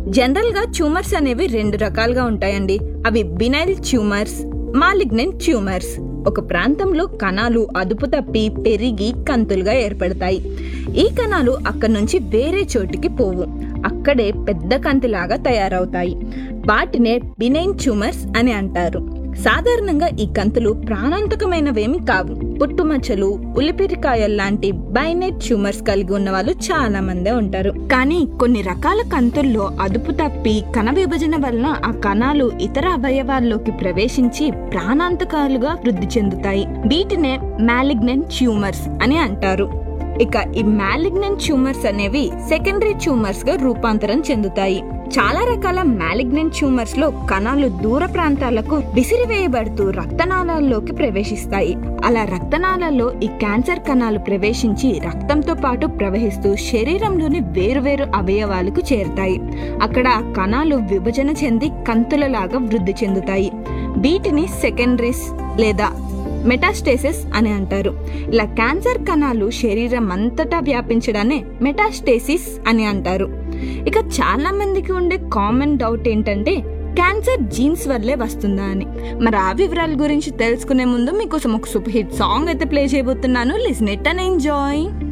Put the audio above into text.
general గా tumours అనేవి రెండు రకాలుగా ఉంటాయండి అవి బినైల్ ట్యూమర్స్ మాలిగ్నెంట్ ట్యూమర్స్ ఒక ప్రాంతంలో కణాలు అదుపు తప్పి పెరిగి కంతులుగా ఏర్పడతాయి ఈ కణాలు అక్కడి నుంచి వేరే చోటికి పోవు అక్కడే పెద్ద కంతిలాగా తయారవుతాయి వాటినే బినైన్ ట్యూమర్స్ అని అంటారు సాధారణంగా ఈ కంతులు ప్రాణాంతకమైనవేమి కావు పుట్టుమచ్చలు ఉలిపిరికాయల్లాంటి బైనెట్ ట్యూమర్స్ కలిగి ఉన్న వాళ్ళు చాలా మందే ఉంటారు కానీ కొన్ని రకాల కంతుల్లో అదుపు తప్పి కణ విభజన వలన ఆ కణాలు ఇతర అవయవాల్లోకి ప్రవేశించి ప్రాణాంతకాలుగా వృద్ధి చెందుతాయి వీటినే మాలిగ్నెంట్ ట్యూమర్స్ అని అంటారు ఇక ఈ మాలిగ్నెంట్ ట్యూమర్స్ అనేవి సెకండరీ ట్యూమర్స్ గా రూపాంతరం చెందుతాయి చాలా రకాల మాలిగ్నెంట్ ట్యూమర్స్ లో కణాలు దూర ప్రాంతాలకు విసిరివేయబడుతూ రక్తనాళాల్లోకి ప్రవేశిస్తాయి అలా రక్తనాళాల్లో ఈ క్యాన్సర్ కణాలు ప్రవేశించి రక్తంతో పాటు ప్రవహిస్తూ శరీరంలోని వేరువేరు అవయవాలకు చేరుతాయి అక్కడ ఆ కణాలు విభజన చెంది కంతులలాగా వృద్ధి చెందుతాయి వీటిని సెకండరీస్ లేదా మెటాస్టేసిస్ అని అంటారు ఇలా క్యాన్సర్ కణాలు శరీరం అంతటా వ్యాపించడాన్ని మెటాస్టేసిస్ అని అంటారు ఇక చాలా మందికి ఉండే కామన్ డౌట్ ఏంటంటే క్యాన్సర్ జీన్స్ వల్లే వస్తుందా అని మరి ఆ వివరాల గురించి తెలుసుకునే ముందు మీకోసం ఒక సూపర్ హిట్ సాంగ్ అయితే ప్లే చేయబోతున్నాను లిసన్ ఇట్ అండ్ ఎంజాయ్